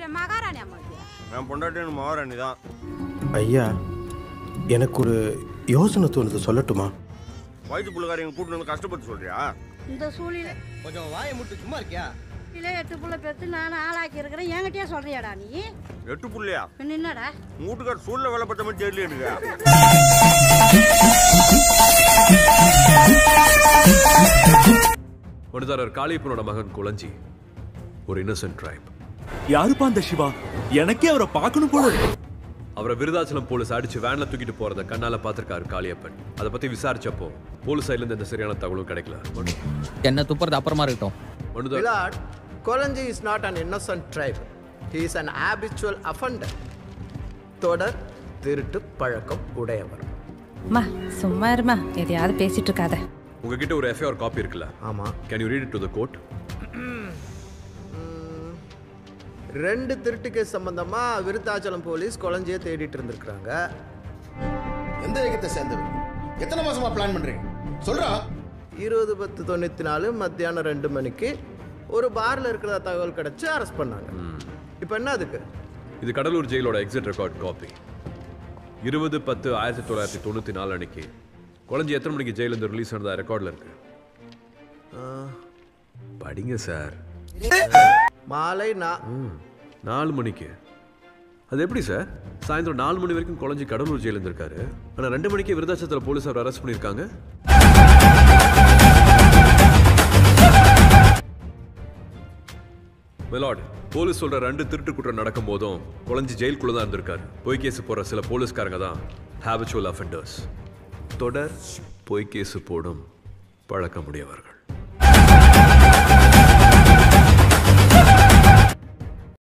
பெரிய மகாராணி அம்மா என் பொண்டாட்டி மகாராணி தான் ஐயா எனக்கு ஒரு யோசனை தோணுது சொல்லட்டுமா வயிற்று பிள்ளைக்காரங்க கூட்டு வந்து கஷ்டப்பட்டு சொல்றியா இந்த சூழ்நிலை கொஞ்சம் வாயை முட்டு சும்மா இருக்கியா இல்லை எட்டு புள்ள பெற்று நான் ஆளாக்கி இருக்கிறேன் என்கிட்டயே சொல்றியாடா நீ எட்டு புள்ளையா பின்ன என்னடா உங்க வீட்டுக்கார சூழ்நிலை வேலை பார்த்த மாதிரி தெரியல எனக்கு ஒன்றுதாரர் காளியப்பனோட மகன் குளஞ்சி ஒரு இன்னசென்ட் ட்ரைப் யாருப்பா அந்த சிவா எனக்கே அவரை பார்க்கணும் போல இருக்கு. அவரை விருதாச்சலம் போலீஸ் அடிச்சு வேன்ல தூக்கிட்டு போறத கண்ணால பார்த்திருக்காரு காளியப்பன் அதை பத்தி விசாரிச்சப்போ போலீஸ் சைட்ல இருந்து எந்த சரியான தகவலும் கிடைக்கல ஒண்ணு என்ன துப்புறது அப்புறமா இருக்கட்டும் ஒண்ணுதான் Milord, Kolanji is not an innocent tribe. He is an habitual offender. தொடர் திருட்டு பழக்கம் உடையவர் அம்மா சும்மா இருமா எதையாவது பேசிட்டு இருக்காத உங்ககிட்ட ஒரு எஃப்ஐஆர் காப்பி இருக்குல்ல ஆமா can you read it to the court ரெண்டு திருட்டு கேஸ் சம்பந்தமா விருத்தாச்சலம் போலீஸ் கொலஞ்சியை தேடிட்டு இருந்திருக்காங்க எந்த இயக்கத்தை சேர்ந்தவர் எத்தனை மாசமா பிளான் பண்றீங்க சொல்றா இருபது பத்து தொண்ணூற்றி நாலு மத்தியானம் ரெண்டு மணிக்கு ஒரு பார்ல இருக்கிற தகவல் கிடைச்சு அரெஸ்ட் பண்ணாங்க இப்போ என்ன அதுக்கு இது கடலூர் ஜெயிலோட எக்ஸிட் ரெக்கார்ட் காப்பி இருபது பத்து ஆயிரத்தி தொள்ளாயிரத்தி தொண்ணூற்றி நாலு அன்னைக்கு குழந்தை எத்தனை மணிக்கு ஜெயிலேருந்து ரிலீஸ் ஆனதா ரெக்கார்டில் இருக்கு படிங்க சார் மாலை நான் ம், நாலு மணிக்கு அது எப்படி சார் சாயந்தரம் நாலு மணி வரைக்கும் குழஞ்சி கடலூர் ஜெயில இருந்திருக்காரு ஆனால் ரெண்டு மணிக்கு விருதாச்சலத்தில் போலீஸ் அவர் அரெஸ்ட் பண்ணியிருக்காங்க மிலாட் போலீஸ் சொல்ற ரெண்டு திருட்டு குற்றம் நடக்கும் போதும் குழஞ்சி ஜெயிலுக்குள்ள தான் இருந்திருக்காரு பொய் கேஸ் போற சில போலீஸ்காரங்க தான் ஹேபிச்சுவல் அஃபெண்டர்ஸ் தொடர் பொய் கேஸ் போடும் பழக்கமுடையவர்கள்